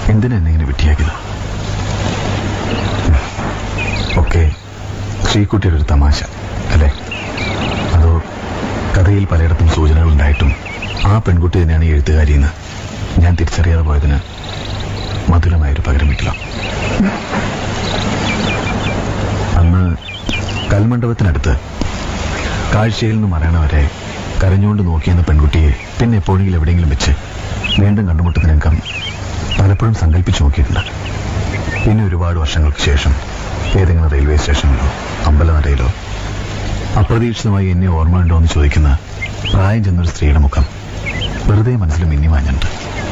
എന്തിനാ എന്നെ ഇങ്ങനെ വിട്ടിയാക്കിയത് ഒക്കെ ശ്രീകുട്ടിയുടെ ഒരു തമാശ അല്ലേ അതോ കഥയിൽ പലയിടത്തും സൂചനകൾ ഉണ്ടായിട്ടും ആ പെൺകുട്ടി തന്നെയാണ് ഈ എഴുത്തുകാരിയെന്ന് ഞാൻ തിരിച്ചറിയാതെ പോയതിന് മധുരമായൊരു പകരം വയ്ക്കണം അന്ന് കൽമണ്ഡപത്തിനടുത്ത് കാഴ്ചയിൽ നിന്ന് മരണവരെ കരഞ്ഞുകൊണ്ട് നോക്കിയെന്ന പെൺകുട്ടിയെ പിന്നെ എപ്പോഴെങ്കിലും എവിടെയെങ്കിലും വെച്ച് വീണ്ടും കണ്ടുമുട്ടുന്നതിനകം പലപ്പോഴും സങ്കല്പിച്ചു നോക്കിയിട്ടുണ്ട് പിന്നെ ഒരുപാട് വർഷങ്ങൾക്ക് ശേഷം ഏതെങ്കിലും റെയിൽവേ സ്റ്റേഷനിലോ അമ്പലനടയിലോ അപ്രതീക്ഷിതമായി എന്നെ ഓർമ്മയുണ്ടോ എന്ന് ചോദിക്കുന്ന പ്രായം ചെന്നൊരു സ്ത്രീയുടെ മുഖം വെറുതെ മനസ്സിൽ മിന്നി മാഞ്ഞിട്ടുണ്ട്